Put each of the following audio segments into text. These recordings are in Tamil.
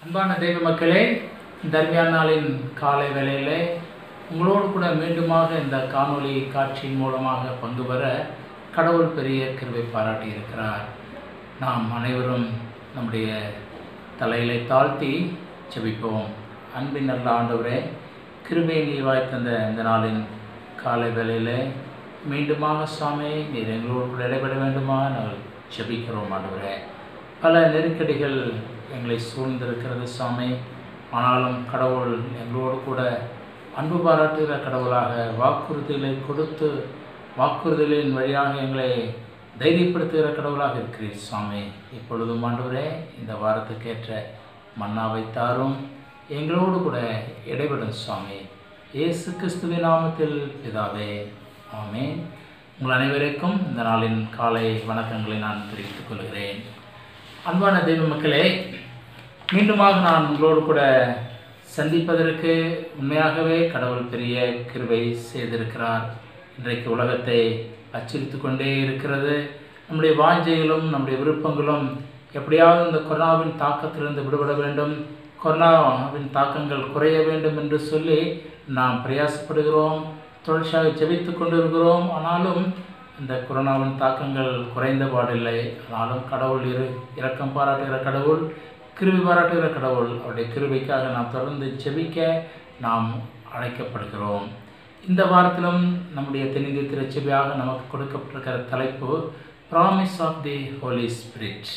அன்பான தெய்வ மக்களே இந்த அருமையான நாளின் காலை வேளையிலே உங்களோடு கூட மீண்டுமாக இந்த காணொளி காட்சியின் மூலமாக பங்கு பெற கடவுள் பெரிய கிருபை பாராட்டி இருக்கிறார் நாம் அனைவரும் நம்முடைய தலையிலை தாழ்த்தி ஜெபிப்போம் அன்பின் நல்ல ஆண்டவரே கிருபை நீவாய் தந்த இந்த நாளின் காலை வேளையிலே மீண்டுமாக சுவாமி நீர் எங்களோடு கூட இடைபெற வேண்டுமா நாங்கள் ஜெபிக்கிறோம் ஆண்டவரே பல நெருக்கடிகள் எங்களை சூழ்ந்திருக்கிறது சுவாமி ஆனாலும் கடவுள் எங்களோடு கூட அன்பு பாராட்டுகிற கடவுளாக வாக்குறுதிகளை கொடுத்து வாக்குறுதிகளின் வழியாக எங்களை தைரியப்படுத்துகிற கடவுளாக இருக்கிறீர் சுவாமி இப்பொழுதும் ஆண்டவரே இந்த வாரத்துக்கேற்ற மன்னாவை தாரும் எங்களோடு கூட இடைபெறும் சுவாமி இயேசு கிறிஸ்துவின் நாமத்தில் பிதாவே ஆமென் உங்கள் அனைவருக்கும் இந்த நாளின் காலை வணக்கங்களை நான் தெரிவித்துக் கொள்கிறேன் அன்பான தெய்வ மக்களே மீண்டுமாக நான் உங்களோடு கூட சந்திப்பதற்கு உண்மையாகவே கடவுள் பெரிய கிருபை செய்திருக்கிறார் இன்றைக்கு உலகத்தை அச்சுறுத்தி கொண்டே இருக்கிறது நம்முடைய வாஞ்சைகளும் நம்முடைய விருப்பங்களும் எப்படியாவது இந்த கொரோனாவின் தாக்கத்திலிருந்து விடுபட வேண்டும் கொரோனாவின் தாக்கங்கள் குறைய வேண்டும் என்று சொல்லி நாம் பிரயாசப்படுகிறோம் தொடர்ச்சியாக ஜெபித்து கொண்டு இருக்கிறோம் ஆனாலும் இந்த கொரோனாவின் தாக்கங்கள் குறைந்த பாடில்லை ஆனாலும் கடவுள் இரு இரக்கம் பாராட்டுகிற கடவுள் கிருபை பாராட்டுகிற கடவுள் அவருடைய கிருபைக்காக நாம் தொடர்ந்து ஜெபிக்க நாம் அழைக்கப்படுகிறோம் இந்த வாரத்திலும் நம்முடைய தென்னிந்திய திருச்சபையாக நமக்கு கொடுக்கப்பட்டிருக்கிற தலைப்பு promise of the holy spirit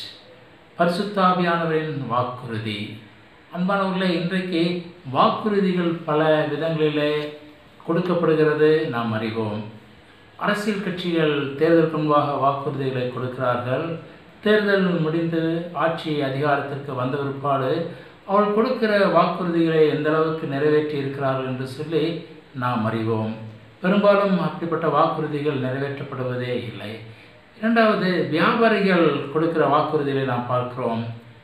பரிசுத்தாவியானவரின் வாக்குறுதி அன்பானவர்களே இன்றைக்கு வாக்குறுதிகள் பல விதங்களிலே கொடுக்கப்படுகிறது நாம் அறிவோம் அரசியல் கட்சிகள் தேர்தலுக்கு முன்பாக வாக்குறுதிகளை கொடுக்கிறார்கள் தேர்தல் முடிந்து ஆட்சி அதிகாரத்திற்கு வந்த பிற்பாடு அவள் கொடுக்கிற வாக்குறுதிகளை எந்த அளவுக்கு நிறைவேற்றி இருக்கிறார்கள் என்று சொல்லி நாம் அறிவோம் பெரும்பாலும் அப்படிப்பட்ட வாக்குறுதிகள் நிறைவேற்றப்படுவதே இல்லை இரண்டாவது வியாபாரிகள் கொடுக்கிற வாக்குறுதிகளை நாம் பார்க்கிறோம்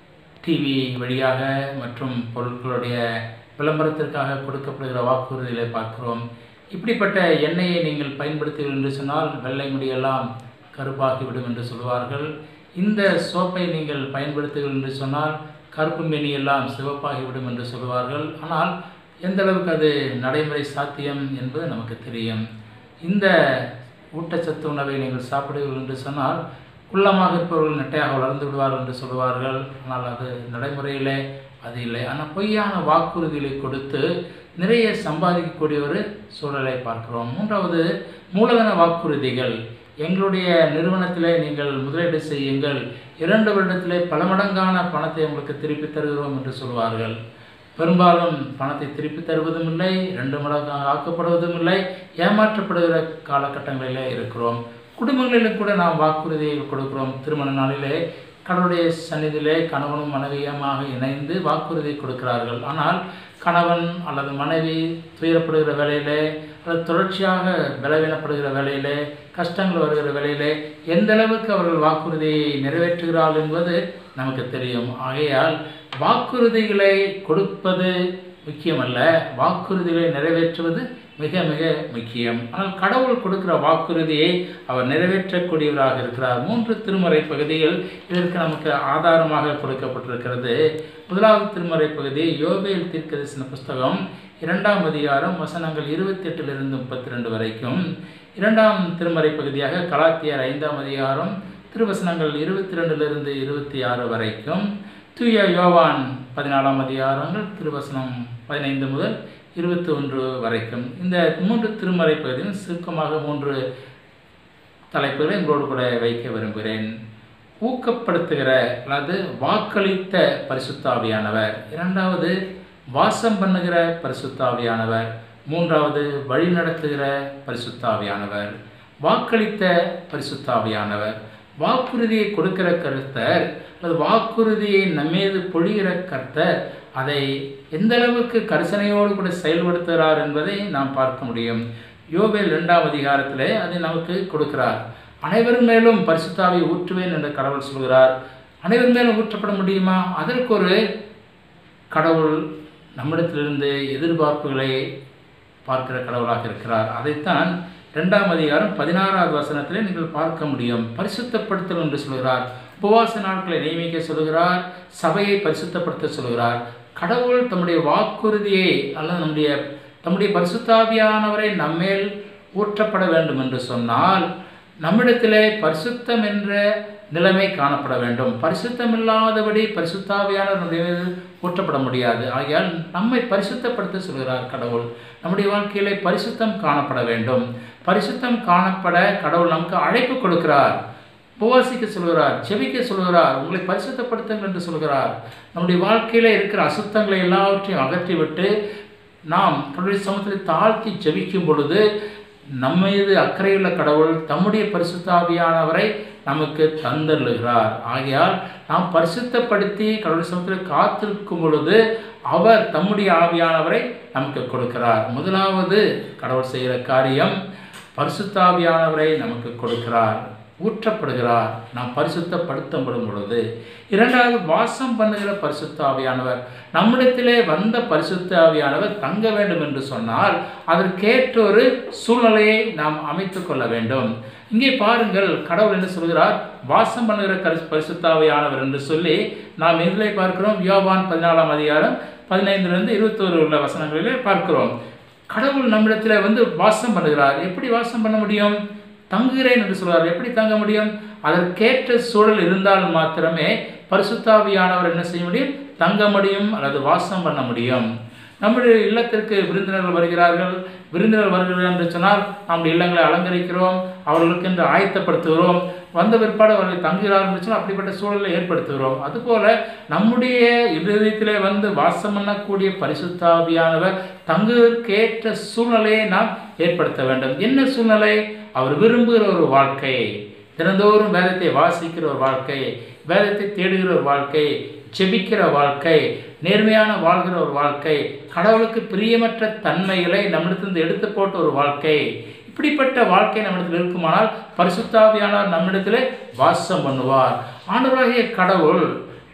டிவி வழியாக மற்றும் பொருட்களுடைய விளம்பரத்திற்காக கொடுக்கப்படுகிற வாக்குறுதிகளை பார்க்கிறோம் இப்படிப்பட்ட எண்ணெயை நீங்கள் பயன்படுத்துவீர்கள் என்று சொன்னால் வெள்ளை முடியெல்லாம் கருப்பாகிவிடும் என்று சொல்வார்கள் இந்த சோப்பை நீங்கள் பயன்படுத்துவீர்கள் என்று சொன்னால் கருப்பு மேனி எல்லாம் சிவப்பாகிவிடும் என்று சொல்வார்கள் ஆனால் எந்த அளவுக்கு அது நடைமுறை சாத்தியம் என்பது நமக்கு தெரியும் இந்த ஊட்டச்சத்து உணவை நீங்கள் சாப்பிடுவீர்கள் என்று சொன்னால் குள்ளமாக இருப்பவர்கள் நெட்டையாக வளர்ந்து விடுவார்கள் என்று சொல்வார்கள் ஆனால் அது நடைமுறையிலே அது இல்லை ஆனால் பொய்யான வாக்குறுதிகளை கொடுத்து நிறைய சம்பாதிக்கக்கூடிய ஒரு சூழலை பார்க்கிறோம் மூன்றாவது மூலதன வாக்குறுதிகள் எங்களுடைய நிறுவனத்திலே நீங்கள் முதலீடு செய்யுங்கள் இரண்டு வருடத்திலே பல மடங்கான பணத்தை உங்களுக்கு திருப்பி தருகிறோம் என்று சொல்வார்கள் பெரும்பாலும் பணத்தை திருப்பி தருவதும் இல்லை ரெண்டு மடங்காக ஆக்கப்படுவதும் இல்லை ஏமாற்றப்படுகிற காலகட்டங்களிலே இருக்கிறோம் குடும்பங்களிலும் கூட நாம் வாக்குறுதிகள் கொடுக்கிறோம் திருமண நாளிலே கடவுளுடைய சந்நிதியிலே கணவனும் மனைவியுமாக இணைந்து வாக்குறுதி கொடுக்கிறார்கள் ஆனால் கணவன் அல்லது மனைவி துயரப்படுகிற வேலையிலே அல்லது தொடர்ச்சியாக பலவீனப்படுகிற வேலையிலே கஷ்டங்கள் வருகிற வேலையிலே எந்த அளவுக்கு அவர்கள் வாக்குறுதியை நிறைவேற்றுகிறார்கள் என்பது நமக்கு தெரியும் ஆகையால் வாக்குறுதிகளை கொடுப்பது முக்கியமல்ல வாக்குறுதிகளை நிறைவேற்றுவது மிக மிக முக்கியம் ஆனால் கடவுள் கொடுக்கிற வாக்குறுதியை அவர் நிறைவேற்றக்கூடியவராக இருக்கிறார் மூன்று திருமறை பகுதிகள் இதற்கு நமக்கு ஆதாரமாக கொடுக்கப்பட்டிருக்கிறது முதலாவது திருமறை பகுதி யோபேல் தீர்க்கதரிசன புஸ்தகம் இரண்டாம் அதிகாரம் வசனங்கள் இருபத்தி எட்டிலிருந்து முப்பத்தி ரெண்டு வரைக்கும் இரண்டாம் திருமறை பகுதியாக கலாத்தியர் ஐந்தாம் அதிகாரம் திருவசனங்கள் இருபத்தி ரெண்டிலிருந்து இருபத்தி ஆறு வரைக்கும் தூய யோவான் பதினாலாம் அதிகாரங்கள் திருவசனம் பதினைந்து முதல் இருபத்தி ஒன்று வரைக்கும் இந்த மூன்று திருமறை பகுதியும் சுருக்கமாக மூன்று தலைப்புகளை உங்களோடு கூட வைக்க விரும்புகிறேன் ஊக்கப்படுத்துகிற அல்லது வாக்களித்த பரிசுத்தாவியானவர் இரண்டாவது வாசம் பண்ணுகிற பரிசுத்தாவியானவர் மூன்றாவது வழி நடத்துகிற பரிசுத்தாவியானவர் வாக்களித்த பரிசுத்தாவியானவர் வாக்குறுதியை கொடுக்கிற கருத்தர் அல்லது வாக்குறுதியை நம்மீது பொழிகிற கர்த்தர் அதை எந்த அளவுக்கு கரிசனையோடு கூட செயல்படுத்துகிறார் என்பதை நாம் பார்க்க முடியும் யோபேல் இரண்டாம் அதிகாரத்திலே அதை நமக்கு கொடுக்கிறார் அனைவரும் மேலும் பரிசுத்தாவை ஊற்றுவேன் என்று கடவுள் சொல்கிறார் அனைவரும் மேலும் ஊற்றப்பட முடியுமா அதற்கு ஒரு கடவுள் நம்மிடத்திலிருந்து எதிர்பார்ப்புகளை பார்க்கிற கடவுளாக இருக்கிறார் அதைத்தான் இரண்டாம் அதிகாரம் பதினாறாவது வசனத்திலே நீங்கள் பார்க்க முடியும் பரிசுத்தப்படுத்தல் என்று சொல்கிறார் உபவாச நாட்களை நியமிக்க சொல்கிறார் சபையை பரிசுத்தப்படுத்த சொல்கிறார் கடவுள் தம்முடைய வாக்குறுதியை அல்லது நம்முடைய தம்முடைய பரிசுத்தாவியானவரை நம்மேல் ஊற்றப்பட வேண்டும் என்று சொன்னால் நம்மிடத்திலே பரிசுத்தம் என்ற நிலைமை காணப்பட வேண்டும் பரிசுத்தம் இல்லாதபடி பரிசுத்தாவியானவர் நம்முடைய மீது ஊற்றப்பட முடியாது ஆகையால் நம்மை பரிசுத்தப்படுத்த சொல்கிறார் கடவுள் நம்முடைய வாழ்க்கையிலே பரிசுத்தம் காணப்பட வேண்டும் பரிசுத்தம் காணப்பட கடவுள் நமக்கு அழைப்பு கொடுக்கிறார் உபவாசிக்க சொல்கிறார் செபிக்க சொல்கிறார் உங்களை பரிசுத்தப்படுத்துங்கள் என்று சொல்கிறார் நம்முடைய வாழ்க்கையில இருக்கிற அசுத்தங்களை எல்லாவற்றையும் அகற்றிவிட்டு நாம் கடவுளுடைய சமூகத்தில் தாழ்த்தி ஜெபிக்கும் பொழுது நம்ம மீது அக்கறையுள்ள கடவுள் தம்முடைய பரிசுத்தாவியானவரை நமக்கு தந்தருளுகிறார் ஆகையால் நாம் பரிசுத்தப்படுத்தி கடவுள் சமூகத்தில் காத்திருக்கும் பொழுது அவர் தம்முடைய ஆவியானவரை நமக்கு கொடுக்கிறார் முதலாவது கடவுள் செய்கிற காரியம் பரிசுத்தாவியானவரை நமக்கு கொடுக்கிறார் ஊற்றப்படுகிறார் நாம் பரிசுத்தப்படுத்தப்படும் பொழுது இரண்டாவது வாசம் பண்ணுகிற பரிசுத்தாவியானவர் நம்மிடத்திலே வந்த பரிசுத்தாவியானவர் தங்க வேண்டும் என்று சொன்னால் அதற்கேற்ற ஒரு சூழ்நிலையை நாம் அமைத்துக் கொள்ள வேண்டும் இங்கே பாருங்கள் கடவுள் என்ன சொல்கிறார் வாசம் பண்ணுகிற கரி பரிசுத்தாவியானவர் என்று சொல்லி நாம் எதிலே பார்க்கிறோம் யோவான் பதினாலாம் அதிகாரம் பதினைந்திலிருந்து இருபத்தோரு உள்ள வசனங்களிலே பார்க்கிறோம் கடவுள் நம்மிடத்தில் வந்து வாசம் பண்ணுகிறார் எப்படி வாசம் பண்ண முடியும் தங்குகிறேன் என்று சொல்வார் எப்படி தங்க முடியும் அதற்கேற்ற சூழல் இருந்தால் மாத்திரமே பரிசுத்தாவியானவர் என்ன செய்ய முடியும் தங்க முடியும் அல்லது வாசம் பண்ண முடியும் நம்முடைய இல்லத்திற்கு விருந்தினர்கள் வருகிறார்கள் விருந்தினர் வருகிறார்கள் என்று சொன்னால் நம்முடைய இல்லங்களை அலங்கரிக்கிறோம் அவர்களுக்கு என்று ஆயத்தப்படுத்துகிறோம் வந்த பிற்பாடு அவர்கள் தங்குகிறார்கள் என்று சொன்னால் அப்படிப்பட்ட சூழலை ஏற்படுத்துகிறோம் அதுபோல நம்முடைய இருதயத்திலே வந்து வாசம் பண்ணக்கூடிய பரிசுத்தாவியானவர் தங்குவதற்கேற்ற சூழ்நிலையை நாம் ஏற்படுத்த வேண்டும் என்ன சூழ்நிலை அவர் விரும்புகிற ஒரு வாழ்க்கை தினந்தோறும் வேதத்தை வாசிக்கிற ஒரு வாழ்க்கை வேதத்தை தேடுகிற ஒரு வாழ்க்கை செபிக்கிற வாழ்க்கை நேர்மையான வாழ்கிற ஒரு வாழ்க்கை கடவுளுக்கு பிரியமற்ற தன்மைகளை நம்மிடத்திலிருந்து எடுத்து போட்ட ஒரு வாழ்க்கை இப்படிப்பட்ட வாழ்க்கை நம்மிடத்தில் இருக்குமானால் பரிசுத்தாவியானவர் நம்மிடத்திலே வாசம் பண்ணுவார் ஆண்டவராகிய கடவுள்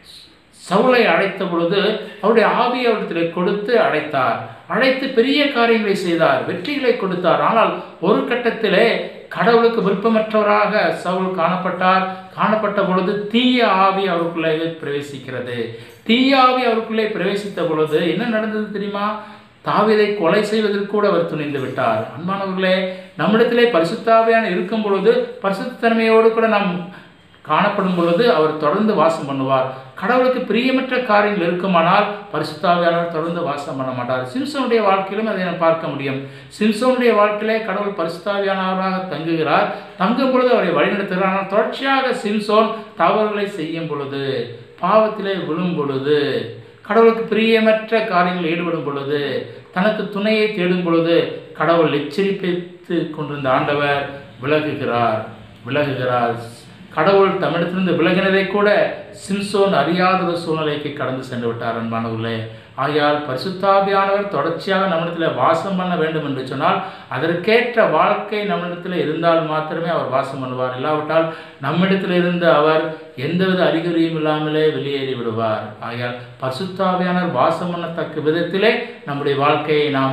சவுளை அழைத்த பொழுது அவருடைய ஆவியை அவரிடத்தில் கொடுத்து அழைத்தார் அழைத்து பெரிய காரியங்களை செய்தார் வெற்றிகளை கொடுத்தார் ஆனால் ஒரு கட்டத்திலே கடவுளுக்கு விருப்பமற்றவராக சவுல் காணப்பட்டார் காணப்பட்ட பொழுது தீய ஆவி அவருக்குள்ளே பிரவேசிக்கிறது தீய ஆவி அவருக்குள்ளே பிரவேசித்த பொழுது என்ன நடந்தது தெரியுமா தாவிதை கொலை செய்வதற்கு கூட அவர் துணிந்து விட்டார் அன்பானவர்களே நம்மிடத்திலே பரிசுத்தாவியான இருக்கும் பொழுது பரிசுத்தன்மையோடு கூட நாம் காணப்படும் பொழுது அவர் தொடர்ந்து வாசம் பண்ணுவார் கடவுளுக்கு பிரியமற்ற காரியங்கள் இருக்குமானால் பரிசுத்தாவியானவர் தொடர்ந்து வாசம் பண்ண மாட்டார் சிம்சோனுடைய வாழ்க்கையிலும் அதை நாம் பார்க்க முடியும் சிம்சோனுடைய வாழ்க்கையிலே கடவுள் பரிசுத்தாவியானவராக தங்குகிறார் தங்கும் பொழுது அவரை வழிநடத்துகிறார் ஆனால் தொடர்ச்சியாக சிம்சோன் தவறுகளை செய்யும் பொழுது பாவத்திலே விழும் பொழுது கடவுளுக்கு பிரியமற்ற காரியங்களில் ஈடுபடும் பொழுது தனக்கு துணையை தேடும் பொழுது கடவுள் எச்சரிப்பித்து கொண்டிருந்த ஆண்டவர் விலகுகிறார் விலகுகிறார் கடவுள் தமிழத்திலிருந்து விலகினதை கூட சிம்சோன் அறியாத ஒரு சூழ்நிலைக்கு கடந்து சென்று விட்டார் அன்பானவர்களே ஆகையால் பரிசுத்தாபியானவர் தொடர்ச்சியாக நம்மிடத்தில் வாசம் பண்ண வேண்டும் என்று சொன்னால் அதற்கேற்ற வாழ்க்கை நம்மிடத்தில் இருந்தால் மாத்திரமே அவர் வாசம் பண்ணுவார் இல்லாவிட்டால் நம்மிடத்தில் இருந்து அவர் எந்தவித அறிகுறியும் இல்லாமலே வெளியேறி விடுவார் ஆகையால் பரிசுத்தாவியானவர் வாசம் பண்ணத்தக்க விதத்திலே நம்முடைய வாழ்க்கையை நாம்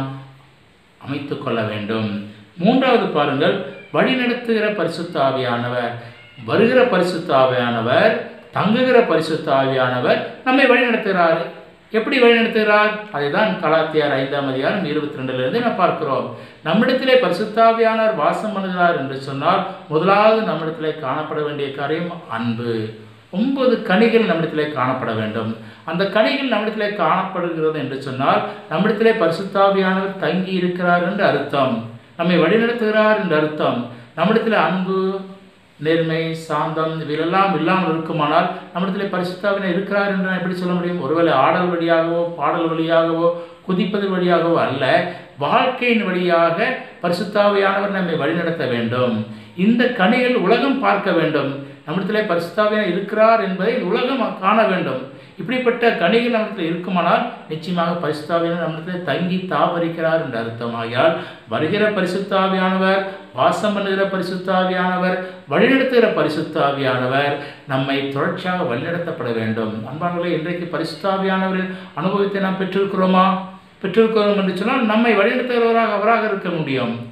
அமைத்து கொள்ள வேண்டும் மூன்றாவது பாருங்கள் வழிநடத்துகிற பரிசுத்த ஆவியானவர் வருகிற பரிசுத்த ஆவியானவர் தங்குகிற பரிசுத்த ஆவியானவர் நம்மை வழிநடத்துகிறார் எப்படி வழிநடத்துகிறார் அதை தான் கலாத்தியார் ஐந்தாம் அதிகாரம் இருபத்தி ரெண்டுலேருந்து நாம் பார்க்கிறோம் நம்மிடத்திலே பரிசுத்தாவியானவர் வாசம் பண்ணுகிறார் என்று சொன்னால் முதலாவது நம்மிடத்திலே காணப்பட வேண்டிய காரியம் அன்பு ஒன்பது கனிகள் நம்மிடத்திலே காணப்பட வேண்டும் அந்த கனிகள் நம்மிடத்திலே காணப்படுகிறது என்று சொன்னால் நம்மிடத்திலே பரிசுத்தாவியானவர் தங்கி இருக்கிறார் என்று அர்த்தம் நம்மை வழிநடத்துகிறார் என்று அர்த்தம் நம்மிடத்தில் அன்பு நேர்மை சாந்தம் இவையெல்லாம் இல்லாமல் இருக்குமானால் நம்மிடத்தில் பரிசுத்தாவினர் இருக்கிறார் என்று நான் எப்படி சொல்ல முடியும் ஒருவேளை ஆடல் வழியாகவோ பாடல் வழியாகவோ குதிப்பது வழியாகவோ அல்ல வாழ்க்கையின் வழியாக பரிசுத்தாவியானவர் நம்மை வழிநடத்த வேண்டும் இந்த கனிகள் உலகம் பார்க்க வேண்டும் நம்மிடத்திலே பரிசுத்தாவியார் இருக்கிறார் என்பதை உலகம் காண வேண்டும் இப்படிப்பட்ட கனிகள் நம்மிடத்தில் இருக்குமானால் நிச்சயமாக பரிசுத்தாவியானவர் நம்மிடத்தில் தங்கி தாபரிக்கிறார் என்று அர்த்தமாகியால் வருகிற பரிசுத்தாவியானவர் வாசம் பண்ணுகிற பரிசுத்தாவியானவர் வழிநடத்துகிற பரிசுத்தாவியானவர் நம்மை தொடர்ச்சியாக வழிநடத்தப்பட வேண்டும் அன்பானவர்களே இன்றைக்கு பரிசுத்தாவியானவரின் அனுபவத்தை நாம் பெற்றிருக்கிறோமா பெற்றிருக்கிறோம் என்று சொன்னால் நம்மை வழிநடத்துகிறவராக அவராக இருக்க முடியும்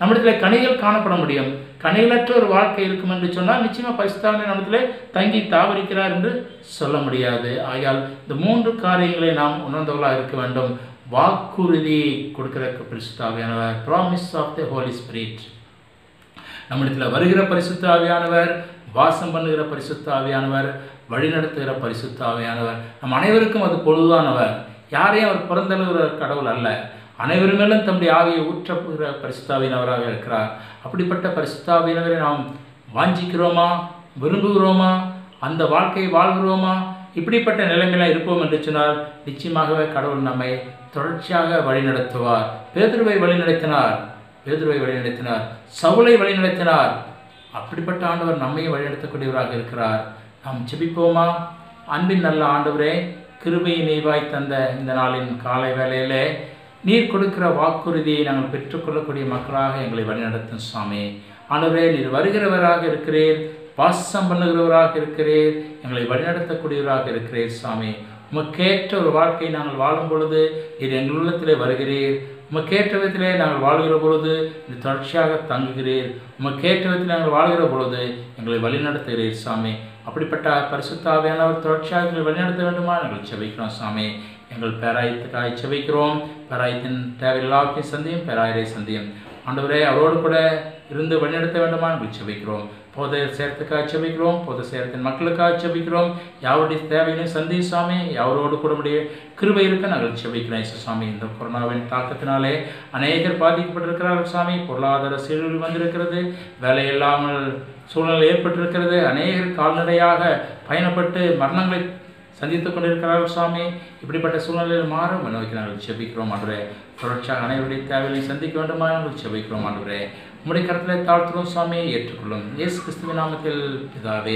நம்மிடத்தில் கனிகள் காணப்பட முடியும் கனிகளற்ற ஒரு வாழ்க்கை இருக்கும் என்று சொன்னால் நிச்சயமாக பரிசுத்தாவின் நம்மிடத்தில் தங்கி தாவரிக்கிறார் என்று சொல்ல முடியாது ஆகையால் இந்த மூன்று காரியங்களை நாம் உணர்ந்தவர்களாக இருக்க வேண்டும் வாக்குறுதி கொடுக்கிற பரிசுத்தாவியானவர் promise of the holy spirit நம்மிடத்தில் வருகிற பரிசுத்த ஆவியானவர் வாசம் பண்ணுகிற பரிசுத்த ஆவியானவர் வழிநடத்துகிற பரிசுத்த ஆவியானவர் நம் அனைவருக்கும் அது பொழுதானவர் யாரையும் அவர் பிறந்தழுகிற கடவுள் அல்ல அனைவரும் மேலும் தம்முடைய ஆவியை ஊற்றப்புகிற பரிசுத்தாவினவராக இருக்கிறார் அப்படிப்பட்ட பரிசுத்தாவினவரை நாம் வாஞ்சிக்கிறோமா விரும்புகிறோமா அந்த வாழ்க்கையை வாழ்கிறோமா இப்படிப்பட்ட நிலைமையில இருப்போம் என்று சொன்னால் நிச்சயமாகவே கடவுள் நம்மை தொடர்ச்சியாக வழிநடத்துவார் பேதுருவை வழிநடத்தினார் பேதுருவை வழிநடத்தினார் சவுளை வழிநடத்தினார் அப்படிப்பட்ட ஆண்டவர் நம்மையும் வழிநடத்தக்கூடியவராக இருக்கிறார் நாம் ஜெபிப்போமா அன்பின் நல்ல ஆண்டவரே கிருபையை நெய்வாய் தந்த இந்த நாளின் காலை வேளையிலே நீர் கொடுக்கிற வாக்குறுதியை நாங்கள் பெற்றுக்கொள்ளக்கூடிய மக்களாக எங்களை வழிநடத்தும் சுவாமி ஆண்டவரே நீர் வருகிறவராக இருக்கிறீர் வாசம் பண்ணுகிறவராக இருக்கிறீர் எங்களை வழிநடத்தக்கூடியவராக இருக்கிறீர் சுவாமி உமக்கேற்ற ஒரு வாழ்க்கையை நாங்கள் வாழும் பொழுது நீர் எங்கள் உள்ளத்திலே வருகிறீர் உமக்கேற்ற விதத்திலே நாங்கள் வாழ்கிற பொழுது நீ தொடர்ச்சியாக தங்குகிறீர் உமக்கேற்ற விதத்தில் நாங்கள் வாழ்கிற பொழுது எங்களை வழிநடத்துகிறீர் சாமி அப்படிப்பட்ட பரிசுத்தாவியானவர் தொடர்ச்சியாக எங்களை வழிநடத்த வேண்டுமா நாங்கள் செபிக்கிறோம் சாமி எங்கள் பேராயத்துக்காய் செபிக்கிறோம் பேராயத்தின் தேவையில்லாத்தையும் சந்தியும் பேராயரை சந்தியும் ஆண்டவரே அவரோடு கூட இருந்து வழிநடத்த வேண்டுமா நாங்கள் செபிக்கிறோம் போதை சேர்த்துக்காக செபிக்கிறோம் போதை சேர்த்தின் மக்களுக்காக செபிக்கிறோம் யாருடைய தேவையினையும் சந்தி சாமி யாரோடு கூட முடிய கிருபை இருக்க நாங்கள் செபிக்கிறோம் இயேசு சாமி இந்த கொரோனாவின் தாக்கத்தினாலே அநேகர் பாதிக்கப்பட்டிருக்கிறார்கள் சாமி பொருளாதார சீழ்நிலை வந்திருக்கிறது வேலை இல்லாமல் சூழ்நிலை ஏற்பட்டிருக்கிறது அநேகர் கால்நடையாக பயணப்பட்டு மரணங்களை சந்தித்துக் கொண்டிருக்கிறார்கள் சுவாமி இப்படிப்பட்ட சூழ்நிலையில் மாற நோக்கி நாங்கள் செபிக்கிறோம் ஆண்டவரே தொடர்ச்சியாக அனைவருடைய தேவையை சந்திக்க வேண்டுமா நாங்கள் செபிக்கிறோம் ஆண்டவரே உம்முடைய கருத்திலே தாழ்த்துறோம் சுவாமியை ஏற்றுக்கொள்ளும் இயேசு கிறிஸ்துவின் நாமத்தில் பிதாவே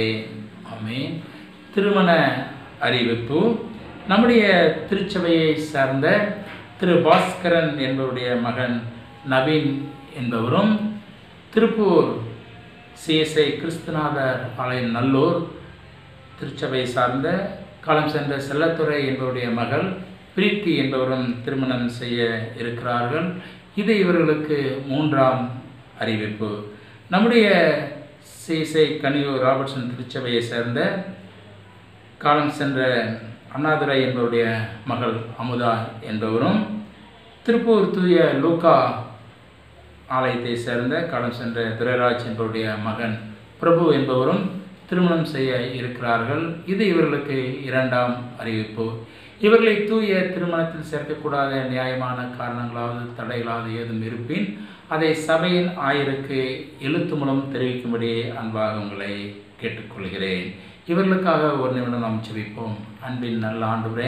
ஆமென் திருமண அறிவிப்பு நம்முடைய திருச்சபையை சார்ந்த திரு பாஸ்கரன் என்பவருடைய மகன் நவீன் என்பவரும் திருப்பூர் சிஎஸ்ஐ கிறிஸ்துநாதர் ஆலயம் நல்லூர் திருச்சபை சார்ந்த காலம் சென்ற செல்லத்துறை என்பவருடைய மகள் பிரீத்தி என்பவரும் திருமணம் செய்ய இருக்கிறார்கள் இது இவர்களுக்கு மூன்றாம் அறிவிப்பு நம்முடைய சிஎஸ்ஐ கனியூர் ராபர்ட்சன் திருச்சபையை சேர்ந்த காலம் சென்ற அண்ணாதுரை என்பவருடைய மகள் அமுதா என்பவரும் திருப்பூர் தூய லூக்கா ஆலயத்தை சேர்ந்த காலம் சென்ற துரைராஜ் என்பவருடைய மகன் பிரபு என்பவரும் திருமணம் செய்ய இருக்கிறார்கள் இது இவர்களுக்கு இரண்டாம் அறிவிப்பு இவர்களை தூய திருமணத்தில் சேர்க்கக்கூடாத நியாயமான காரணங்களாவது தடைகளாவது ஏதும் இருப்பின் அதை சபையின் ஆயருக்கு எழுத்து மூலம் தெரிவிக்கும்படி அன்பாக உங்களை கேட்டுக்கொள்கிறேன் இவர்களுக்காக ஒரு நிமிடம் நாம் செபிப்போம் அன்பின் நல்ல ஆண்டுவரே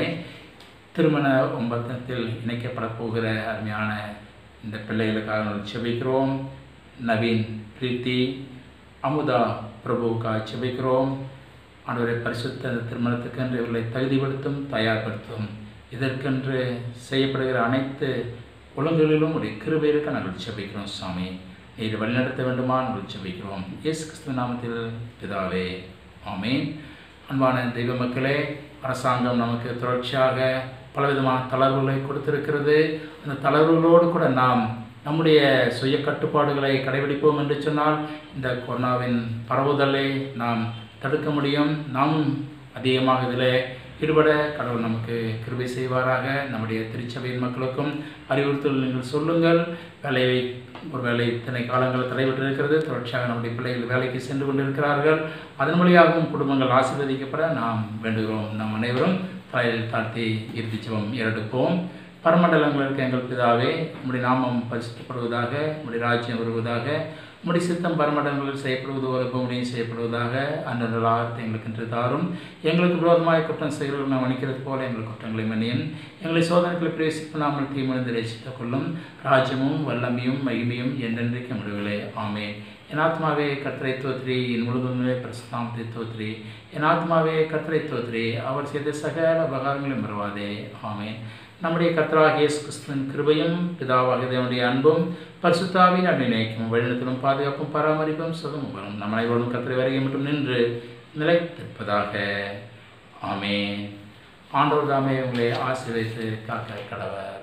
திருமண ஒப்பந்தத்தில் இணைக்கப்படப் போகிற அருமையான இந்த பிள்ளைகளுக்காக நாங்கள் செபிக்கிறோம் நவீன் பிரீத்தி அமுதா பிரபுவுக்காக செபிக்கிறோம் ஆண்டவரை பரிசுத்த அந்த திருமணத்துக்கென்று இவர்களை தகுதிப்படுத்தும் தயார்படுத்தும் இதற்கென்று செய்யப்படுகிற அனைத்து ஒழுங்குகளிலும் உடைய கிருபை இருக்க நாங்கள் செபிக்கிறோம் சுவாமி நீர் வழிநடத்த வேண்டுமா நாங்கள் செபிக்கிறோம் இயேசு கிறிஸ்துவ நாமத்தில் பிதாவே ஆமீன் அன்பான தெய்வ மக்களே அரசாங்கம் நமக்கு தொடர்ச்சியாக பலவிதமான தளர்வுகளை கொடுத்திருக்கிறது அந்த தளர்வுகளோடு கூட நாம் நம்முடைய சுய கட்டுப்பாடுகளை கடைபிடிப்போம் என்று சொன்னால் இந்த கொரோனாவின் பரவுதலை நாம் தடுக்க முடியும் நாமும் அதிகமாக இதில் ஈடுபட கடவுள் நமக்கு கிருபை செய்வாராக நம்முடைய திருச்சபையின் மக்களுக்கும் அறிவுறுத்தல் நீங்கள் சொல்லுங்கள் வேலையை ஒரு வேலை இத்தனை காலங்கள் தடைபட்டு இருக்கிறது தொடர்ச்சியாக நம்முடைய பிள்ளைகள் வேலைக்கு சென்று கொண்டிருக்கிறார்கள் அதன் வழியாகவும் குடும்பங்கள் ஆசீர்வதிக்கப்பட நாம் வேண்டுகிறோம் நாம் அனைவரும் தலையில் தாழ்த்தி இறுதி ஜெபம் ஏறெடுப்போம் பரமண்டலங்கள் இருக்க எங்கள் பிதாவே உம்முடைய நாமம் பரிசுத்தப்படுவதாக உம்முடைய ராஜ்யம் வருவதாக உம்முடைய சித்தம் பரமண்டலங்களில் செய்யப்படுவது போல பூமியும் செய்யப்படுவதாக அன்று ஆகத்தை எங்களுக்கு இன்று தாரும் எங்களுக்கு விரோதமாக குற்றம் செய்கிறவர்கள் நாம் மன்னிக்கிறது போல எங்கள் குற்றங்களை மன்னியும் எங்களை சோதனைகளை பிரவேசிப்படாமல் தீமணிந்து ரசித்துக் கொள்ளும் ராஜ்யமும் வல்லமையும் மகிமையும் என்றென்றைக்கு முடிவிலே ஆமே என் ஆத்மாவே கர்த்தரை தோத்ரி என் முழுதுமே பிரசுதாமத்தை தோத்ரி என் ஆத்மாவே கர்த்தரை தோத்ரி அவர் செய்த சகல உபகாரங்களையும் மறவாதே ஆமேன் நம்முடைய கர்த்தராகிய இயேசு கிறிஸ்துவின் கிருபையும் பிதாவாகிய தேவனுடைய அன்பும் பரிசுத்தாவின் அபிநயிக்கும் வழிநடத்தலும் பாதுகாப்பும் பராமரிப்பும் சுகமும் வரும் நம் அனைவரும் கர்த்தரை வருகை மட்டும் நின்று நிலைத்திருப்பதாக ஆமே ஆண்டவர் தாமே உங்களை ஆசீர்வதித்து காக்க கடவர்